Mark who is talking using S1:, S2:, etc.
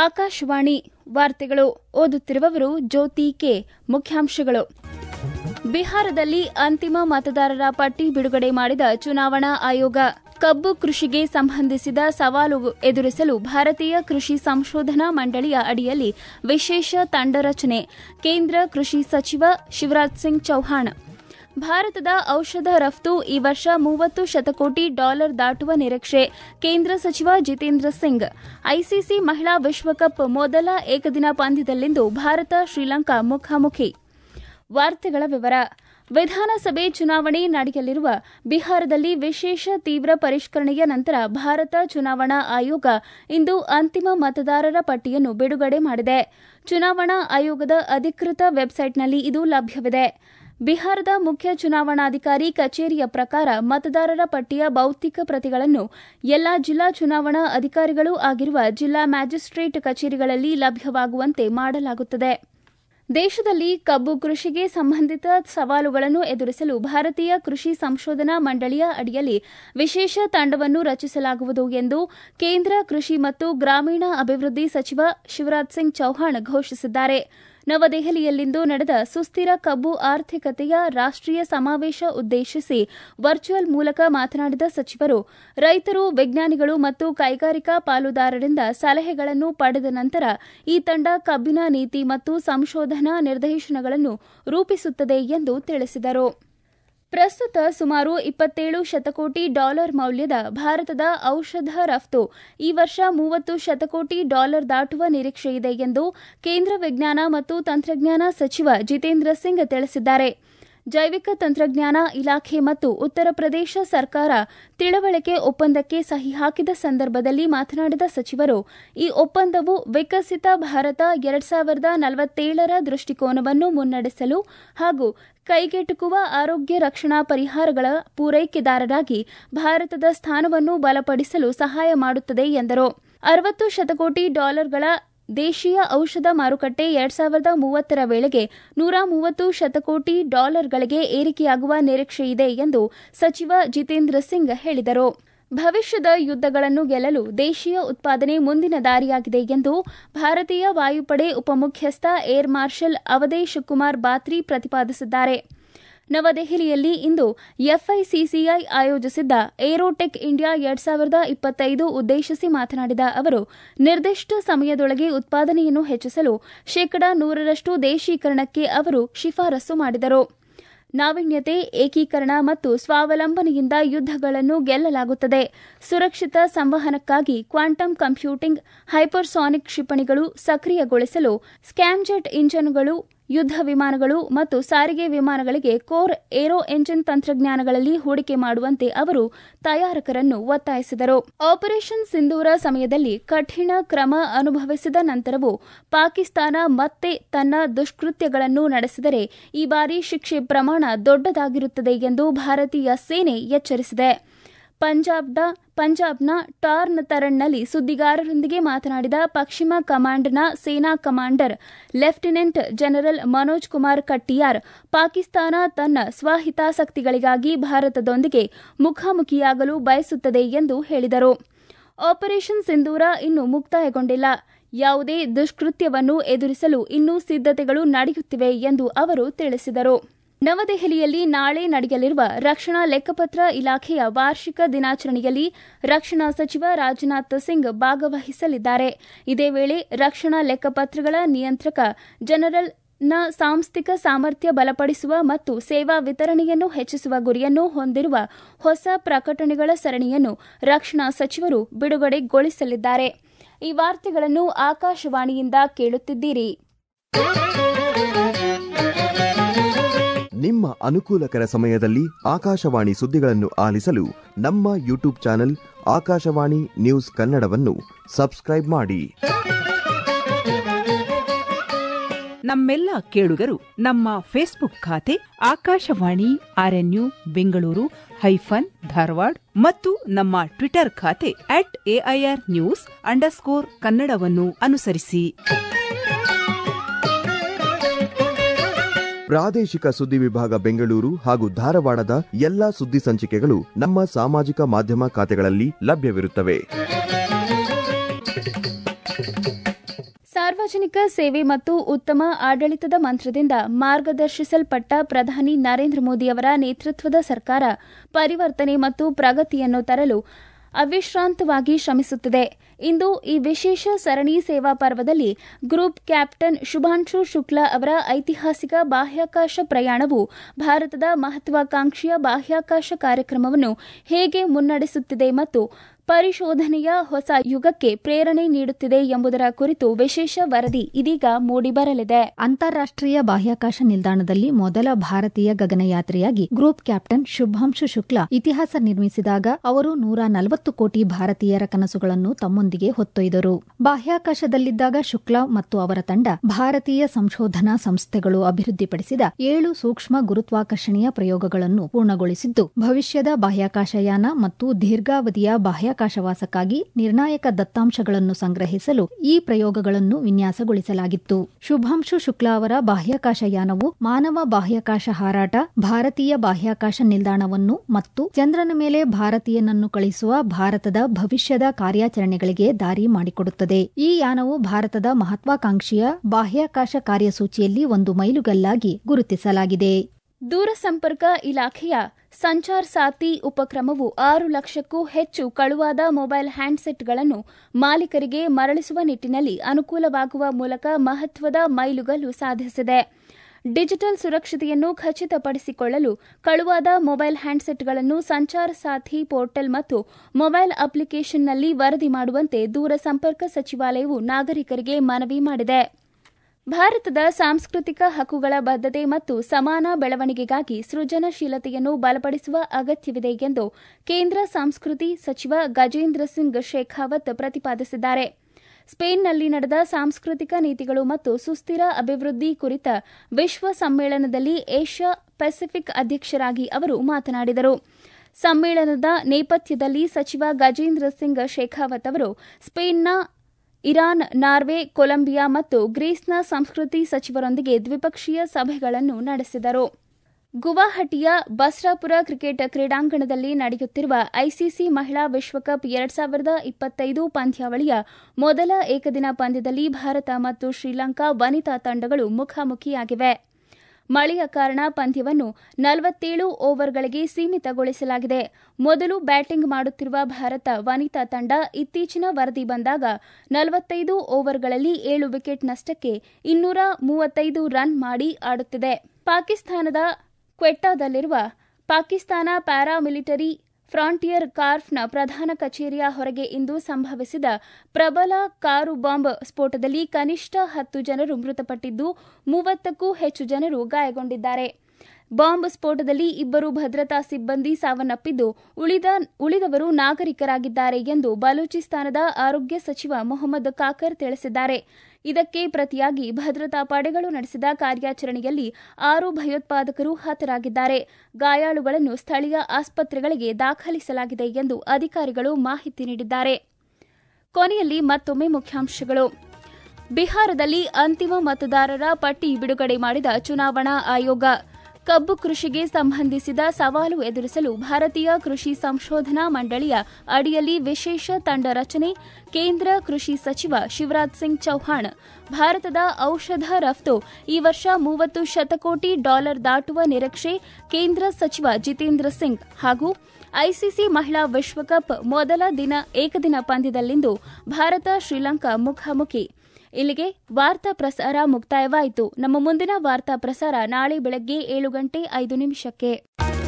S1: ಆಕಾಶವಾಣಿ ವಾರ್ತೆಗಳು ಓದುತ್ತಿರುವವರು ಜ್ಯೋತಿ ಕೆ ಮುಖ್ಯಾಂಶಗಳು ಬಿಹಾರದಲ್ಲಿ ಅಂತಿಮ ಮತದಾರರ ಪಟ್ಟಿ ಬಿಡುಗಡೆ ಮಾಡಿದ ಚುನಾವಣಾ ಆಯೋಗ ಕಬ್ಬು ಕೃಷಿಗೆ ಸಂಬಂಧಿಸಿದ ಸವಾಲು ಎದುರಿಸಲು ಭಾರತೀಯ ಕೃಷಿ ಸಂಶೋಧನಾ ಮಂಡಳಿಯ ಅಡಿಯಲ್ಲಿ ವಿಶೇಷ ತಂಡ ರಚನೆ ಕೇಂದ್ರ ಕೃಷಿ ಸಚಿವ ಶಿವರಾಜ್ ಸಿಂಗ್ ಚೌಹಾಣ್ ಭಾರತದ ಔಷಧ ರಫ್ತು ಈ ವರ್ಷ ಮೂವತ್ತು ಶತಕೋಟಿ ಡಾಲರ್ ದಾಟುವ ನಿರೀಕ್ಷೆ ಕೇಂದ್ರ ಸಚಿವ ಜಿತೇಂದ್ರ ಸಿಂಗ್ ಐಸಿಸಿ ಮಹಿಳಾ ವಿಶ್ವಕಪ್ ಮೊದಲ ಏಕದಿನ ಪಂದ್ಯದಲ್ಲಿಂದು ಭಾರತ ಶ್ರೀಲಂಕಾ ಮುಖಾಮುಖಿ ವಾರ್ತೆಗಳ ವಿವರ ವಿಧಾನಸಭೆ ಚುನಾವಣೆ ನಡೆಯಲಿರುವ ಬಿಹಾರದಲ್ಲಿ ವಿಶೇಷ ತೀವ್ರ ಪರಿಷ್ಕರಣೆಯ ನಂತರ ಭಾರತ ಚುನಾವಣಾ ಆಯೋಗ ಇಂದು ಅಂತಿಮ ಮತದಾರರ ಪಟ್ಟಿಯನ್ನು ಬಿಡುಗಡೆ ಮಾಡಿದೆ ಚುನಾವಣಾ ಆಯೋಗದ ಅಧಿಕೃತ ವೆಬ್ಸೈಟ್ನಲ್ಲಿ ಇದು ಲಭ್ಯವಿದೆ ಬಿಹಾರದ ಮುಖ್ಯ ಚುನಾವಣಾಧಿಕಾರಿ ಕಚೇರಿಯ ಪ್ರಕಾರ ಮತದಾರರ ಪಟ್ಟಿಯ ಭೌತಿಕ ಪ್ರತಿಗಳನ್ನು ಎಲ್ಲಾ ಜಿಲ್ಲಾ ಚುನಾವಣಾ ಅಧಿಕಾರಿಗಳೂ ಆಗಿರುವ ಜಿಲ್ಲಾ ಮ್ಯಾಜಿಸ್ಟ್ರೇಟ್ ಕಚೇರಿಗಳಲ್ಲಿ ಲಭ್ಯವಾಗುವಂತೆ ಮಾಡಲಾಗುತ್ತದೆ ದೇಶದಲ್ಲಿ ಕಬ್ಬು ಕೃಷಿಗೆ ಸಂಬಂಧಿತ ಸವಾಲುಗಳನ್ನು ಎದುರಿಸಲು ಭಾರತೀಯ ಕೃಷಿ ಸಂಶೋಧನಾ ಮಂಡಳಿಯ ಅಡಿಯಲ್ಲಿ ವಿಶೇಷ ತಂಡವನ್ನು ರಚಿಸಲಾಗುವುದು ಎಂದು ಕೇಂದ್ರ ಕೃಷಿ ಮತ್ತು ಗ್ರಾಮೀಣ ಅಭಿವೃದ್ಧಿ ಸಚಿವ ಶಿವರಾಜ್ ಸಿಂಗ್ ಚೌಹಾಣ್ ಘೋಷಿಸಿದ್ದಾರೆ ನವದೆಹಲಿಯಲ್ಲಿಂದು ನಡೆದ ಸುಸ್ಥಿರ ಕಬ್ಬು ಆರ್ಥಿಕತೆಯ ರಾಷ್ಟೀಯ ಸಮಾವೇಶ ಉದ್ದೇಶಿಸಿ ವರ್ಚುವಲ್ ಮೂಲಕ ಮಾತನಾಡಿದ ಸಚಿವರು ರೈತರು ವಿಜ್ಞಾನಿಗಳು ಮತ್ತು ಕೈಗಾರಿಕಾ ಪಾಲುದಾರರಿಂದ ಸಲಹೆಗಳನ್ನು ಪಡೆದ ನಂತರ ಈ ತಂಡ ಕಬ್ಬಿನ ನೀತಿ ಮತ್ತು ಸಂಶೋಧನಾ ನಿರ್ದೇಶನಗಳನ್ನು ರೂಪಿಸುತ್ತದೆ ಎಂದು ತಿಳಿಸಿದರು ಪ್ರಸ್ತುತ ಸುಮಾರು ಇಪ್ಪತ್ತೇಳು ಶತಕೋಟಿ ಡಾಲರ್ ಮೌಲ್ಯದ ಭಾರತದ ಔಷಧ ರಫ್ತು ಈ ವರ್ಷ ಮೂವತ್ತು ಶತಕೋಟಿ ಡಾಲರ್ ದಾಟುವ ನಿರೀಕ್ಷೆಯಿದೆ ಎಂದು ಕೇಂದ್ರ ವಿಜ್ಞಾನ ಮತ್ತು ತಂತ್ರಜ್ಞಾನ ಸಚಿವ ಜಿತೇಂದ್ರ ಸಿಂಗ್ ತಿಳಿಸಿದ್ದಾರೆ ಜೈವಿಕ ತಂತ್ರಜ್ಞಾನ ಇಲಾಖೆ ಮತ್ತು ಉತ್ತರ ಪ್ರದೇಶ ಸರ್ಕಾರ ತಿಳುವಳಿಕೆ ಒಪ್ಪಂದಕ್ಕೆ ಸಹಿ ಹಾಕಿದ ಸಂದರ್ಭದಲ್ಲಿ ಮಾತನಾಡಿದ ಸಚಿವರು ಈ ಒಪ್ಪಂದವು ವಿಕಸಿತ ಭಾರತ ಎರಡ್ ಸಾವಿರದ ನಲವತ್ತೇಳರ ದೃಷ್ಟಿಕೋನವನ್ನು ಮುನ್ನಡೆಸಲು ಹಾಗೂ ಕೈಗೆಟುಕುವ ಆರೋಗ್ಯ ರಕ್ಷಣಾ ಪರಿಹಾರಗಳ ಪೂರೈಕೆದಾರರಾಗಿ ಭಾರತದ ಸ್ಥಾನವನ್ನು ಬಲಪಡಿಸಲು ಸಹಾಯ ಮಾಡುತ್ತದೆ ಎಂದರು ಅರವತ್ತು ಶತಕೋಟಿ ಡಾಲರ್ಗಳ ದೇಶೀಯ ಔಷಧ ಮಾರುಕಟ್ಟೆ ಎರಡ್ ಸಾವಿರದ ಮೂವತ್ತರ ವೇಳೆಗೆ ನೂರ ಮೂವತ್ತು ಶತಕೋಟಿ ಡಾಲರ್ಗಳಿಗೆ ಏರಿಕೆಯಾಗುವ ನಿರೀಕ್ಷೆಯಿದೆ ಎಂದು ಸಚಿವ ಜಿತೇಂದ್ರ ಸಿಂಗ್ ಹೇಳಿದರು ಭವಿಷ್ಯದ ಯುದ್ದಗಳನ್ನು ಗೆಲ್ಲಲು ದೇಶೀಯ ಉತ್ಪಾದನೆ ಮುಂದಿನ ದಾರಿಯಾಗಿದೆ ಎಂದು ಭಾರತೀಯ ವಾಯುಪಡೆ ಉಪಮುಖ್ಯಸ್ಥ ಏರ್ ಮಾರ್ಷಲ್ ಅವಧೇಶ್ ಕುಮಾರ್ ಬಾತ್ರಿ ಪ್ರತಿಪಾದಿಸಿದ್ದಾರೆ ನವದೆಹಲಿಯಲ್ಲಿ ಇಂದು ಎಫ್ಐಸಿಸಿಐ ಆಯೋಜಿಸಿದ್ದ ಏರೋಟೆಕ್ ಇಂಡಿಯಾ ಎರಡ್ ಸಾವಿರದ ಇಪ್ಪತ್ತೈದು ಉದ್ದೇಶಿಸಿ ಮಾತನಾಡಿದ ಅವರು ನಿರ್ದಿಷ್ಟ ಸಮಯದೊಳಗೆ ಉತ್ಪಾದನೆಯನ್ನು ಹೆಚ್ಚಿಸಲು ಶೇಕಡಾ ನೂರರಷ್ಟು ದೇಶೀಕರಣಕ್ಕೆ ಅವರು ಶಿಫಾರಸು ಮಾಡಿದರು ನಾವೀನ್ಯತೆ ಏಕೀಕರಣ ಮತ್ತು ಸ್ವಾವಲಂಬನೆಯಿಂದ ಯುದ್ದಗಳನ್ನು ಗೆಲ್ಲಲಾಗುತ್ತದೆ ಸುರಕ್ಷಿತ ಸಂವಹನಕ್ಕಾಗಿ ಕ್ವಾಂಟಮ್ ಕಂಪ್ಯೂಟಿಂಗ್ ಹೈಪರ್ಸಾನಿಕ್ ಕ್ಷಿಪಣಿಗಳು ಸಕ್ರಿಯಗೊಳಿಸಲು ಸ್ಕ್ಯಾಮ್ಜೆಟ್ ಇಂಜಿನ್ಗಳು ಯುದ್ದ ವಿಮಾನಗಳು ಮತ್ತು ಸಾರಿಗೆ ವಿಮಾನಗಳಿಗೆ ಕೋರ್ ಏರೋ ಎಂಜಿನ್ ತಂತ್ರಜ್ಞಾನಗಳಲ್ಲಿ ಹೂಡಿಕೆ ಮಾಡುವಂತೆ ಅವರು ತಯಾರಕರನ್ನು ಒತ್ತಾಯಿಸಿದರು ಆಪರೇಷನ್ ಸಿಂಧೂರ ಸಮಯದಲ್ಲಿ ಕಠಿಣ ಕ್ರಮ ಅನುಭವಿಸಿದ ನಂತರವೂ ಪಾಕಿಸ್ತಾನ ಮತ್ತೆ ತನ್ನ ದುಷ್ಕೃತ್ಯಗಳನ್ನು ನಡೆಸಿದರೆ ಈ ಬಾರಿ ಶಿಕ್ಷೆ ಪ್ರಮಾಣ ದೊಡ್ಡದಾಗಿರುತ್ತದೆ ಎಂದು ಭಾರತೀಯ ಸೇನೆ ಎಚ್ಚರಿಸಿದೆ ಪಂಜಾಬ್ನ ಪಂಜಾಬ್ನ ಟಾರ್ನ್ ತರಣ್ನಲ್ಲಿ ಸುದ್ದಿಗಾರರೊಂದಿಗೆ ಮಾತನಾಡಿದ ಪಶ್ಚಿಮ ಕಮಾಂಡ್ನ ಸೇನಾ commander lieutenant general Manoj Kumar Katiyar Pakistan ತನ್ನ ಸ್ವಹಿತಾಸಕ್ತಿಗಳಿಗಾಗಿ ಭಾರತದೊಂದಿಗೆ ಮುಖಾಮುಖಿಯಾಗಲು ಬಯಸುತ್ತದೆ ಎಂದು ಹೇಳಿದರು ಆಪರೇಷನ್ ಸಿಂಧೂರ ಇನ್ನೂ ಮುಕ್ತಾಯಗೊಂಡಿಲ್ಲ ಯಾವುದೇ ದುಷ್ಕೃತ್ಯವನ್ನು ಎದುರಿಸಲು ಇನ್ನೂ ಸಿದ್ದತೆಗಳು ನಡೆಯುತ್ತಿವೆ ಎಂದು ಅವರು ತಿಳಿಸಿದರು ನವದೆಹಲಿಯಲ್ಲಿ ನಾಳೆ ನಡೆಯಲಿರುವ ರಕ್ಷಣಾ ಲೆಕ್ಕಪತ್ರ ಇಲಾಖೆಯ ವಾರ್ಷಿಕ ದಿನಾಚರಣೆಯಲ್ಲಿ ರಕ್ಷಣಾ ಸಚಿವ ರಾಜನಾಥ್ ಸಿಂಗ್ ಭಾಗವಹಿಸಲಿದ್ದಾರೆ ಇದೇ ವೇಳೆ ರಕ್ಷಣಾ ಲೆಕ್ಕಪತ್ರಗಳ ನಿಯಂತ್ರಕ ಜನರಲ್ ನ ಸಾಂಸ್ಥಿಕ ಸಾಮರ್ಥ್ಯ ಬಲಪಡಿಸುವ ಮತ್ತು ಸೇವಾ ವಿತರಣೆಯನ್ನು ಹೆಚ್ಚಿಸುವ ಗುರಿಯನ್ನು ಹೊಂದಿರುವ ಹೊಸ ಪ್ರಕಟಣೆಗಳ ಸರಣಿಯನ್ನು ರಕ್ಷಣಾ ಸಚಿವರು ಬಿಡುಗಡೆಗೊಳಿಸಲಿದ್ದಾರೆ ಈ ವಾರ್ತೆಗಳನ್ನು ಆಕಾಶವಾಣಿಯಿಂದ ಕೇಳುತ್ತಿದ್ದೀರಿ
S2: ನಿಮ್ಮ ಅನುಕೂಲಕರ ಸಮಯದಲ್ಲಿ ಆಕಾಶವಾಣಿ ಸುದ್ದಿಗಳನ್ನು ಆಲಿಸಲು ನಮ್ಮ ಯೂಟ್ಯೂಬ್ ಚಾನೆಲ್ ಆಕಾಶವಾಣಿ ನ್ಯೂಸ್ ಕನ್ನಡವನ್ನು ಸಬ್ಸ್ಕ್ರೈಬ್ ಮಾಡಿ
S3: ನಮ್ಮೆಲ್ಲ ಕೇಳುಗರು ನಮ್ಮ ಫೇಸ್ಬುಕ್ ಖಾತೆ ಆಕಾಶವಾಣಿ ಆರ್ಎನ್ಯು ಬೆಂಗಳೂರು ಹೈಫನ್ ಧಾರವಾಡ ಮತ್ತು ನಮ್ಮ ಟ್ವಿಟರ್ ಖಾತೆ ಅಟ್ ಎಐಆರ್ ನ್ಯೂಸ್ ಅಂಡರ್ಸ್ಕೋರ್ ಕನ್ನಡವನ್ನು ಅನುಸರಿಸಿ
S2: ಪ್ರಾದೇಶಿಕ ಸುದ್ದಿ ವಿಭಾಗ ಬೆಂಗಳೂರು ಹಾಗೂ ಧಾರವಾಡದ ಎಲ್ಲಾ ಸುದ್ದಿ ಸಂಚಿಕೆಗಳು ನಮ್ಮ ಸಾಮಾಜಿಕ ಮಾಧ್ಯಮ ಖಾತೆಗಳಲ್ಲಿ ಲಭ್ಯವಿರುತ್ತವೆ
S1: ಸಾರ್ವಜನಿಕ ಸೇವೆ ಮತ್ತು ಉತ್ತಮ ಆಡಳಿತದ ಮಂತ್ರದಿಂದ ಮಾರ್ಗದರ್ಶಿಸಲ್ಪಟ್ಟ ಪ್ರಧಾನಿ ನರೇಂದ್ರ ಮೋದಿಯವರ ನೇತೃತ್ವದ ಸರ್ಕಾರ ಪರಿವರ್ತನೆ ಮತ್ತು ಪ್ರಗತಿಯನ್ನು ತರಲು ಅವಿಶ್ರಾಂತವಾಗಿ ಶ್ರಮಿಸುತ್ತಿದೆ ಇಂದು ಈ ವಿಶೇಷ ಸರಣಿ ಸೇವಾ ಪರ್ವದಲ್ಲಿ ಗ್ರೂಪ್ ಕ್ಯಾಪ್ಟನ್ ಶುಭಾಂಶು ಶುಕ್ಲಾ ಅವರ ಐತಿಹಾಸಿಕ ಬಾಹ್ಯಾಕಾಶ ಪ್ರಯಾಣವು ಭಾರತದ ಮಹತ್ವಾಕಾಂಕ್ಷೆಯ ಬಾಹ್ಯಾಕಾಶ ಕಾರ್ಯಕ್ರಮವನ್ನು ಹೇಗೆ ಮುನ್ನಡೆಸುತ್ತಿದೆ ಮತ್ತು ಪರಿಶೋಧನೆಯ ಹೊಸ ಯುಗಕ್ಕೆ ಪ್ರೇರಣೆ ನೀಡುತ್ತಿದೆ ಎಂಬುದರ ಕುರಿತು ವಿಶೇಷ ವರದಿ ಇದೀಗ ಮೂಡಿಬರಲಿದೆ
S4: ಅಂತಾರಾಷ್ಟೀಯ ಬಾಹ್ಯಾಕಾಶ ನಿಲ್ದಾಣದಲ್ಲಿ ಮೊದಲ ಭಾರತೀಯ ಗಗನಯಾತ್ರೆಯಾಗಿ ಗ್ರೂಪ್ ಕ್ಯಾಪ್ಟನ್ ಶುಭಾಂಶು ಶುಕ್ಲಾ ಇತಿಹಾಸ ನಿರ್ಮಿಸಿದಾಗ ಅವರು ನೂರ ನಲವತ್ತು ಕೋಟಿ ಭಾರತೀಯರ ಕನಸುಗಳನ್ನು ತಮ್ಮೊಂದಿಗೆ ಹೊತ್ತೊಯ್ದರು ಬಾಹ್ಯಾಕಾಶದಲ್ಲಿದ್ದಾಗ ಶುಕ್ಲಾ ಮತ್ತು ಅವರ ತಂಡ ಭಾರತೀಯ ಸಂಶೋಧನಾ ಸಂಸ್ಥೆಗಳು ಅಭಿವೃದ್ಧಿಪಡಿಸಿದ ಏಳು ಸೂಕ್ಷ್ಮ ಗುರುತ್ವಾಕರ್ಷಣೆಯ ಪ್ರಯೋಗಗಳನ್ನು ಪೂರ್ಣಗೊಳಿಸಿದ್ದು ಭವಿಷ್ಯದ ಬಾಹ್ಯಾಕಾಶಯಾನ ಮತ್ತು ದೀರ್ಘಾವಧಿಯ ಬಾಹ್ಯಾಕಾಶವಾಸಕ್ಕಾಗಿ ನಿರ್ಣಾಯಕ ದತ್ತಾಂಶಗಳನ್ನು ಸಂಗ್ರಹಿಸಲು ಈ ಪ್ರಯೋಗಗಳನ್ನು ವಿನ್ಯಾಸಗೊಳಿಸಲಾಗಿತ್ತು ಶುಭಾಂಶು ಶುಕ್ಲಾ ಅವರ ಬಾಹ್ಯಾಕಾಶಯಾನವು ಮಾನವ ಬಾಹ್ಯಾಕಾಶ ಹಾರಾಟ ಭಾರತೀಯ ಬಾಹ್ಯಾಕಾಶ ನಿಲ್ದಾಣವನ್ನು ಮತ್ತು ಚಂದ್ರನ ಮೇಲೆ ಭಾರತೀಯನನ್ನು ಕಳಿಸುವ ಭಾರತದ ಭವಿಷ್ಯದ ಕಾರ್ಯಾಚರಣೆಗಳಿಗೆ ದಾರಿ ಮಾಡಿಕೊಡುತ್ತದೆ ಈ ಯಾನವು ಭಾರತದ ಮಹತ್ವಾಕಾಂಕ್ಷೆಯ ಬಾಹ್ಯಾಕಾಶ ಕಾರ್ಯಸೂಚಿಯಲ್ಲಿ ಒಂದು ಮೈಲುಗಲ್ಲಾಗಿ ಗುರುತಿಸಲಾಗಿದೆ
S1: ದೂರಸಂಪರ್ಕ ಇಲಾಖೆಯ ಸಂಚಾರ್ ಸಾತಿ ಉಪಕ್ರಮವು ಆರು ಲಕ್ಷಕ್ಕೂ ಹೆಚ್ಚು ಕಳುವಾದ ಮೊಬೈಲ್ ಹ್ಯಾಂಡ್ಸೆಟ್ಗಳನ್ನು ಮಾಲೀಕರಿಗೆ ಮರಳಿಸುವ ನಿಟ್ಟಿನಲ್ಲಿ ಅನುಕೂಲವಾಗುವ ಮೂಲಕ ಮಹತ್ವದ ಮೈಲುಗಲ್ಲು ಸಾಧಿಸಿದೆ ಡಿಜಿಟಲ್ ಸುರಕ್ಷತೆಯನ್ನು ಖಚಿತಪಡಿಸಿಕೊಳ್ಳಲು ಕಳುವಾದ ಮೊಬೈಲ್ ಹ್ಯಾಂಡ್ಸೆಟ್ಗಳನ್ನು ಸಂಚಾರ್ ಸಾಥಿ ಪೋರ್ಟಲ್ ಮತ್ತು ಮೊಬೈಲ್ ಅಪ್ಲಿಕೇಶನ್ನಲ್ಲಿ ವರದಿ ಮಾಡುವಂತೆ ದೂರಸಂಪರ್ಕ ಸಚಿವಾಲಯವು ನಾಗರಿಕರಿಗೆ ಮನವಿ ಮಾಡಿದೆ ಭಾರತದ ಸಾಂಸ್ಕೃತಿಕ ಹಕ್ಕುಗಳ ಬದ್ಧತೆ ಮತ್ತು ಸಮಾನ ಬೆಳವಣಿಗೆಗಾಗಿ ಸೃಜನಶೀಲತೆಯನ್ನು ಬಲಪಡಿಸುವ ಅಗತ್ಯವಿದೆ ಎಂದು ಕೇಂದ್ರ ಸಂಸ್ಕೃತಿ ಸಚಿವ ಗಜೇಂದ್ರ ಸಿಂಗ್ ಶೇಖಾವತ್ ಪ್ರತಿಪಾದಿಸಿದ್ದಾರೆ ಸ್ಪೇನ್ನಲ್ಲಿ ನಡೆದ ಸಾಂಸ್ಕೃತಿಕ ನೀತಿಗಳು ಮತ್ತು ಸುಸ್ಥಿರ ಅಭಿವೃದ್ಧಿ ಕುರಿತ ವಿಶ್ವ ಸಮ್ಮೇಳನದಲ್ಲಿ ಏಷ್ಯಾ ಪೆಸಿಫಿಕ್ ಅಧ್ಯಕ್ಷರಾಗಿ ಅವರು ಮಾತನಾಡಿದರು ಸಮ್ಮೇಳನದ ನೇಪಥ್ಯದಲ್ಲಿ ಸಚಿವ ಗಜೇಂದ್ರ ಸಿಂಗ್ ಶೇಖಾವತ್ ಅವರು ಸ್ಪೇನ್ನ ಇರಾನ್ ನಾರ್ವೆ ಕೊಲಂಬಿಯಾ ಮತ್ತು ಗ್ರೀಸ್ನ ಸಂಸ್ಕೃತಿ ಸಚಿವರೊಂದಿಗೆ ದ್ವಿಪಕ್ಷೀಯ ಸಭೆಗಳನ್ನು ನಡೆಸಿದರು ಗುವಾಹಟಿಯ ಬಸ್ರಾಪುರ ಕ್ರಿಕೆಟ್ ಕ್ರೀಡಾಂಗಣದಲ್ಲಿ ನಡೆಯುತ್ತಿರುವ ಐಸಿಸಿ ಮಹಿಳಾ ವಿಶ್ವಕಪ್ ಎರಡ್ ಸಾವಿರದ ಇಪ್ಪತ್ತೈದು ಪಂದ್ಯಾವಳಿಯ ಮೊದಲ ಏಕದಿನ ಪಂದ್ಯದಲ್ಲಿ ಭಾರತ ಮತ್ತು ಶ್ರೀಲಂಕಾ ವನಿತಾ ತಂಡಗಳು ಮುಖಾಮುಖಿಯಾಗಿವೆ ಮಳೆಯ ಕಾರಣ ಪಂದ್ಯವನ್ನು ನಲವತ್ತೇಳು ಓವರ್ಗಳಿಗೆ ಸೀಮಿತಗೊಳಿಸಲಾಗಿದೆ ಮೊದಲು ಬ್ಯಾಟಿಂಗ್ ಮಾಡುತ್ತಿರುವ ಭಾರತ ವನಿತಾ ತಂಡ ಇತ್ತೀಚಿನ ವರದಿ ಬಂದಾಗ ನಲವತ್ತೈದು ಓವರ್ಗಳಲ್ಲಿ ಏಳು ವಿಕೆಟ್ ನಷ್ಟಕ್ಕೆ ಇನ್ನೂರ ಮೂವತ್ತೈದು ರನ್ ಮಾಡಿ ಆಡುತ್ತಿದೆ ಪಾಕಿಸ್ತಾನದ ಕ್ವೆಟ್ಟಾದಲ್ಲಿರುವ ಪಾಕಿಸ್ತಾನ ಪ್ಯಾರಾಮಿಲಿಟರಿ ಫ್ರಾಂಟಿಯರ್ ಕಾರ್ಫ್ನ ಪ್ರಧಾನ ಕಚೇರಿಯ ಹೊರಗೆ ಇಂದು ಸಂಭವಿಸಿದ ಪ್ರಬಲ ಕಾರು ಬಾಂಬ್ ಸ್ಫೋಟದಲ್ಲಿ ಕನಿಷ್ಠ ಹತ್ತು ಜನರು ಮೃತಪಟ್ಟಿದ್ದು ಮೂವತ್ತಕ್ಕೂ ಹೆಚ್ಚು ಜನರು ಗಾಯಗೊಂಡಿದ್ದಾರೆ ಬಾಂಬ್ ಸ್ಫೋಟದಲ್ಲಿ ಇಬ್ಬರು ಭದ್ರತಾ ಸಿಬ್ಬಂದಿ ಸಾವನ್ನಪ್ಪಿದ್ದು ಉಳಿದ ಉಳಿದವರು ನಾಗರಿಕರಾಗಿದ್ದಾರೆ ಎಂದು ಬಲೂಚಿಸ್ತಾನದ ಆರೋಗ್ಯ ಸಚಿವ ಮೊಹಮ್ಮದ್ ಕಾಕರ್ ತಿಳಿಸಿದ್ದಾರೆ ಇದಕ್ಕೆ ಪ್ರತಿಯಾಗಿ ಭದ್ರತಾ ಪಡೆಗಳು ನಡೆಸಿದ ಕಾರ್ಯಾಚರಣೆಯಲ್ಲಿ ಆರು ಭಯೋತ್ಪಾದಕರು ಹತರಾಗಿದ್ದಾರೆ ಗಾಯಾಳುಗಳನ್ನು ಸ್ಥಳೀಯ ಆಸ್ಪತ್ರೆಗಳಿಗೆ ದಾಖಲಿಸಲಾಗಿದೆ ಎಂದು ಅಧಿಕಾರಿಗಳು ಮಾಹಿತಿ ನೀಡಿದ್ದಾರೆ ಕೊನೆಯಲ್ಲಿ ಮತ್ತೊಮ್ಮೆ ಮುಖ್ಯಾಂಶಗಳು ಬಿಹಾರದಲ್ಲಿ ಅಂತಿಮ ಮತದಾರರ ಪಟ್ಟಿ ಬಿಡುಗಡೆ ಮಾಡಿದ ಚುನಾವಣಾ ಆಯೋಗ ಕಬ್ಬು ಕೃಷಿಗೆ ಸಂಬಂಧಿಸಿದ ಸವಾಲು ಎದುರಿಸಲು ಭಾರತೀಯ ಕೃಷಿ ಸಂಶೋಧನಾ ಮಂಡಳಿಯ ಅಡಿಯಲ್ಲಿ ವಿಶೇಷ ತಂಡ ರಚನೆ ಕೇಂದ್ರ ಕೃಷಿ ಸಚಿವ ಶಿವರಾಜ್ ಸಿಂಗ್ ಚೌಹಾಣ್ ಭಾರತದ ಔಷಧ ರಫ್ತು ಈ ವರ್ಷ ಮೂವತ್ತು ಶತಕೋಟಿ ಡಾಲರ್ ದಾಟುವ ನಿರೀಕ್ಷೆ ಕೇಂದ್ರ ಸಚಿವ ಜಿತೇಂದ್ರ ಸಿಂಗ್ ಹಾಗೂ ಐಸಿಸಿ ಮಹಿಳಾ ವಿಶ್ವಕಪ್ ಮೊದಲ ದಿನ ಏಕದಿನ ಪಂದ್ಯದಲ್ಲಿಂದು ಭಾರತ ಶ್ರೀಲಂಕಾ ಮುಖಾಮುಖಿ ಇಲ್ಲಿಗೆ ವಾರ್ತಾ ಪ್ರಸಾರ ಮುಕ್ತಾಯವಾಯಿತು ನಮ್ಮ ಮುಂದಿನ ವಾರ್ತಾ ಪ್ರಸಾರ ನಾಳೆ ಬೆಳಗ್ಗೆ ಏಳು ಗಂಟೆ ಐದು ನಿಮಿಷಕ್ಕೆ